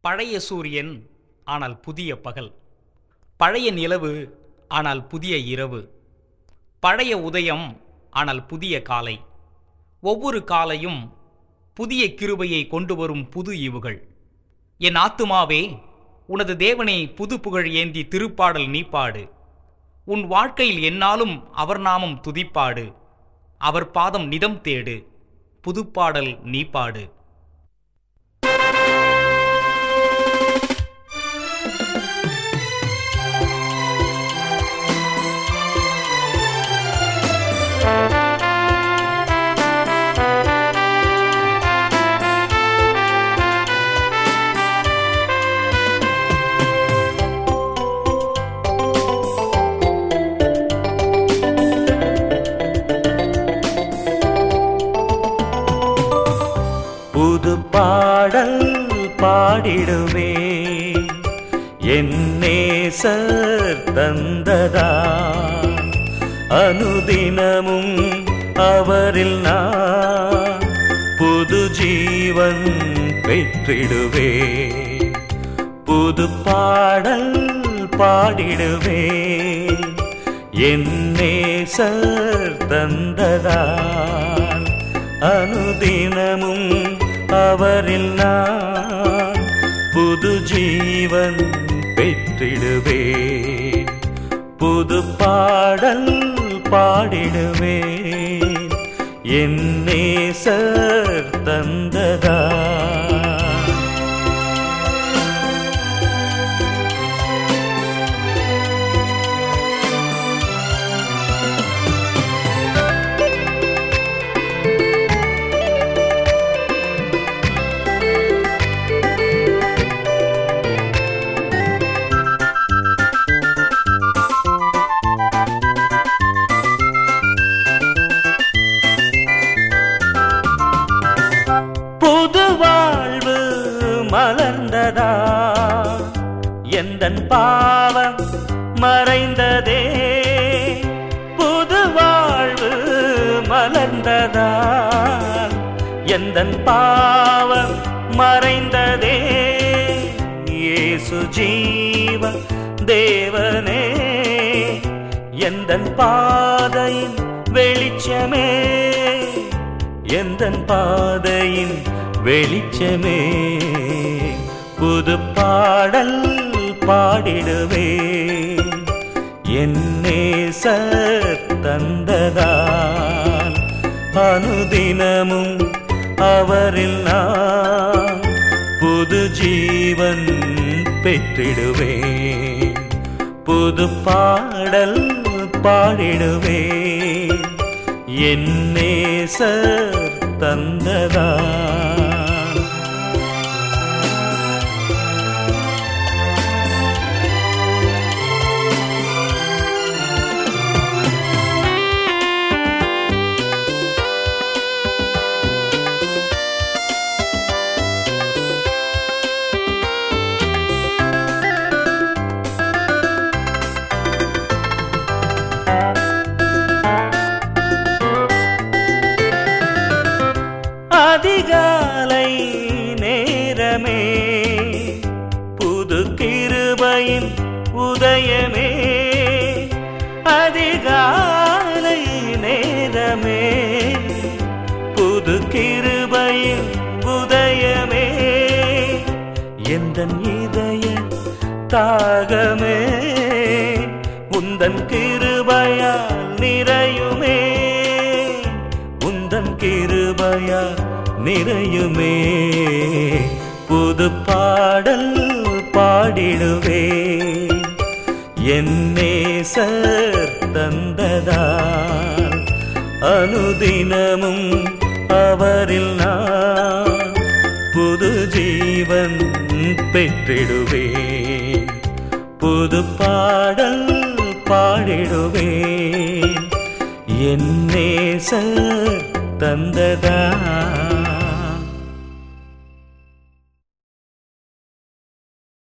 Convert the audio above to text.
பழைய சூரியன் ஆனால் புதிய பகல் பழைய நிலவு ஆனால் புதிய இரவு பழைய உதயம் ஆனால் புதிய காலை ஒவ்வொரு காலையும் புதிய கிருபையை கொண்டு வரும் புது ஈவுகள் என் ஆத்துமாவே உனது தேவனை புது புகழ் ஏந்தி திருப்பாடல் நீ பாடு உன் வாழ்க்கையில் என்னாலும் அவர் நாமம் துதிப்பாடு அவர் பாதம் நிதம் தேடு புதுப்பாடல் நீ பாடு புது பாடல் பாடிடுவே என் நேசர் தந்ததா அனுதினமும் அவரில் நான் புது ஜீவன் பெற்றிடுவே புது பாடல் பாடிடுவே என் நேசர் தந்ததால் அனுதினமும் அவரில் நான் புது ஜீவன் பெற்றிடுவே புது பாடல் பாடிடுவே என் நேசர் தந்ததா புது வாழ்வு மலர்ந்ததா எந்தன் பாவம் மறைந்ததே புது வாழ்வு மலர்ந்ததா எந்தன் பாவம் மறைந்ததே இயேசு ஜீவ தேவனே எந்தன் பாதையின் வெளிச்சமே எந்தன் பாதையின் வெளிச்சமே புது பாடல் பாடிடுவே என் நேசர் தந்ததால் அனுதினமும் அவரில் நான் புது ஜீவன் பெற்றிடுவேன் புது பாடல் பாடிடுவேன் என் நேசர் தந்ததா அதிகாலை நேரமே புது கிருபையின் உதயமே அதிகாலை நேரமே புது கிருபையின் உதயமே எந்தன் இதய தாகமே உந்தன் கிருபையால் நிறையுமே உந்தன் கிருபையால் நிறையுமே புது பாடல் பாடிடுவே என் நேசர் தந்ததால் அனுதினமும் அவரில் நான் புது ஜீவன் பெற்றிடுவேன் புது பாடல் பாடிடுவேன் என் நேசர் தந்ததா